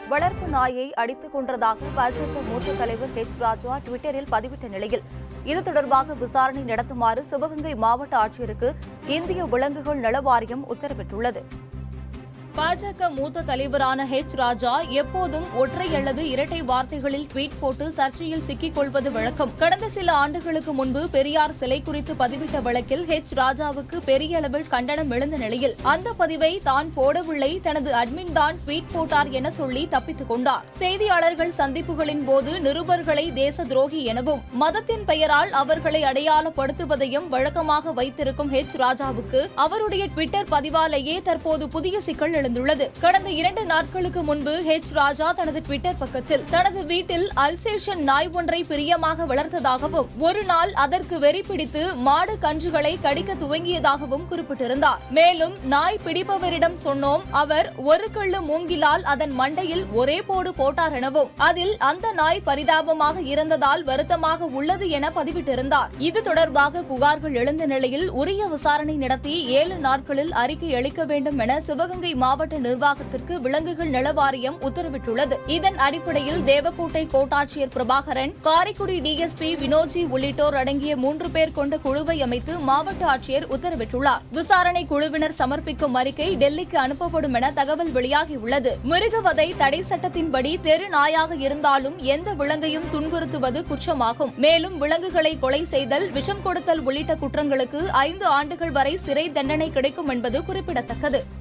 வளர்ப்பு நாயை அடித்துக் கொன்றதாக பாஜக மூத்த தலைவர் ஹெச் ராஜா டுவிட்டரில் பதிவிட்ட நிலையில் இது தொடர்பாக விசாரணை நடத்துமாறு சிவகங்கை மாவட்ட ஆட்சியருக்கு இந்திய விலங்குகள் நல வாரியம் உத்தரவிட்டுள்ளது பாஜக மூத்த தலைவரான ஹெச் ராஜா எப்போதும் ஒற்றை அல்லது இரட்டை வார்த்தைகளில் ட்வீட் போட்டு சர்ச்சையில் சிக்கிக் கொள்வது வழக்கம் கடந்த சில ஆண்டுகளுக்கு முன்பு பெரியார் சிலை குறித்து பதிவிட்ட வழக்கில் ஹெச் ராஜாவுக்கு பெரிய அளவில் கண்டனம் எழுந்த நிலையில் அந்த பதிவை தான் போடவில்லை தனது அட்மின் தான் ட்வீட் போட்டார் என சொல்லி தப்பித்துக் கொண்டார் செய்தியாளர்கள் சந்திப்புகளின் போது நிருபர்களை தேச துரோகி எனவும் மதத்தின் பெயரால் அவர்களை அடையாளப்படுத்துவதையும் வழக்கமாக வைத்திருக்கும் ஹெச் ராஜாவுக்கு அவருடைய ட்விட்டர் பதிவாலேயே தற்போது புதிய சிக்கல் எழுந்துள்ளது கடந்த இரண்டு நாட்களுக்கு முன்பு ஹெச் ராஜா தனது ட்விட்டர் பக்கத்தில் தனது வீட்டில் அல்சேஷன் நாய் ஒன்றை பிரியமாக வளர்த்ததாகவும் ஒரு நாள் அதற்கு வெறி பிடித்து மாடு கன்றுகளை கடிக்க துவங்கியதாகவும் குறிப்பிட்டிருந்தார் மேலும் நாய் பிடிப்பவரிடம் சொன்னோம் அவர் ஒரு கள்ளு மூங்கிலால் அதன் மண்டையில் ஒரே போடு போட்டார் எனவும் அதில் அந்த நாய் பரிதாபமாக இறந்ததால் வருத்தமாக உள்ளது என பதிவிட்டிருந்தார் இது தொடர்பாக புகார்கள் எழுந்த நிலையில் உரிய விசாரணை நடத்தி ஏழு நாட்களில் அறிக்கை அளிக்க வேண்டும் என சிவகங்கை மாவட்ட நிர்வாகத்திற்கு விலங்குகள் நல வாரியம் உத்தரவிட்டுள்ளது இதன் அடிப்படையில் தேவக்கோட்டை கோட்டாட்சியர் பிரபாகரன் காரைக்குடி டிஎஸ்பி வினோஜி உள்ளிட்டோர் அடங்கிய மூன்று பேர் கொண்ட குழுவை அமைத்து மாவட்ட ஆட்சியர் உத்தரவிட்டுள்ளார் விசாரணை குழுவினர் சமர்ப்பிக்கும் அறிக்கை டெல்லிக்கு அனுப்பப்படும் என தகவல் வெளியாகியுள்ளது மிருகவதை தடை சட்டத்தின்படி தெரு நாயாக இருந்தாலும் எந்த விலங்கையும் துன்புறுத்துவது குற்றமாகும் மேலும் விலங்குகளை கொலை செய்தல் விஷம் கொடுத்தல் உள்ளிட்ட குற்றங்களுக்கு ஐந்து ஆண்டுகள் வரை சிறை தண்டனை கிடைக்கும் என்பது குறிப்பிடத்தக்கது